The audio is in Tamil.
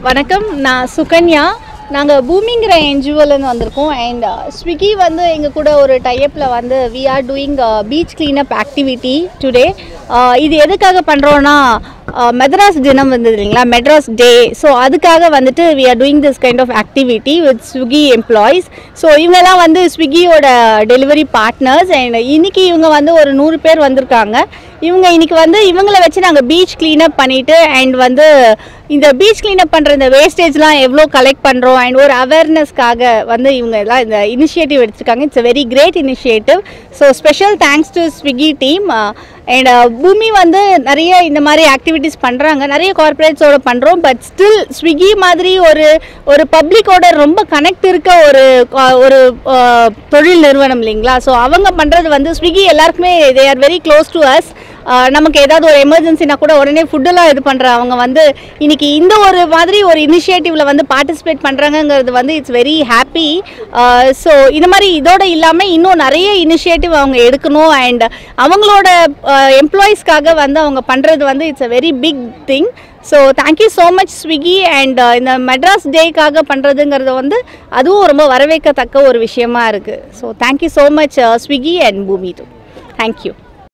வணக்கம் நான் சுகன்யா நாங்கள் பூமிங்கிற என்ஜிஓலேருந்து வந்திருக்கோம் அண்ட் ஸ்விக்கி வந்து எங்கள் கூட ஒரு டைப்பில் வந்து we are doing beach cleanup activity today இது எதுக்காக பண்ணுறோன்னா மெட்ராஸ் தினம் வந்தது இல்லைங்களா மெட்ராஸ் டே ஸோ அதுக்காக வந்துட்டு we are doing this kind of activity with Swiggy employees so இவங்கெல்லாம் வந்து ஸ்விக்கியோட டெலிவரி பார்ட்னர்ஸ் அண்ட் இன்னைக்கு இவங்க வந்து ஒரு நூறு பேர் வந்திருக்காங்க இவங்க இன்னைக்கு வந்து இவங்கள வச்சு நாங்கள் பீச் cleanup பண்ணிட்டு அண்ட் வந்து இந்த பீச் cleanup பண்ணுற இந்த வேஸ்டேஜ்லாம் எவ்வளோ கலெக்ட் பண்ணுறோம் அண்ட் ஒரு அவேர்னஸ்க்காக வந்து இவங்க எல்லாம் இந்த இனிஷியேட்டிவ் எடுத்திருக்காங்க it's a very great initiative so special thanks to Swiggy team and பூமி வந்து நிறைய இந்த மாதிரி ஆக்டிவிட்டீஸ் பண்ணுறாங்க நிறைய கார்ப்பரேட்ஸோட பண்ணுறோம் பட் ஸ்டில் ஸ்விக்கி மாதிரி ஒரு ஒரு பப்ளிக்கோட ரொம்ப கனெக்ட் இருக்க ஒரு co- ஒரு uh, தொழில் நிறுவனம் இல்லைங்களா ஸோ அவங்க பண்ணுறது வந்து ஸ்விக்கி எல்லாருக்குமே they are very close to us நமக்கு ஏதாவது ஒரு எமர்ஜென்சினா கூட உடனே ஃபுட்டெல்லாம் இது பண்ணுற அவங்க வந்து இன்னைக்கு இந்த ஒரு மாதிரி ஒரு இனிஷியேட்டிவில் வந்து பார்ட்டிசிபேட் பண்ணுறாங்கங்கிறது வந்து இட்ஸ் வெரி ஹாப்பி ஸோ இந்த மாதிரி இதோட இல்லாமல் இன்னும் நிறைய இனிஷியேட்டிவ் அவங்க எடுக்கணும் அண்ட் அவங்களோட எம்ப்ளாயீஸ்க்காக வந்து அவங்க பண்ணுறது வந்து it's a very big thing so thank you so much Swiggy and இந்த மெட்ராஸ் டேக்காக பண்ணுறதுங்கிறது வந்து அதுவும் ரொம்ப வரவேற்கத்தக்க ஒரு விஷயமா இருக்குது so thank you so much Swiggy and Bhoomi too thank you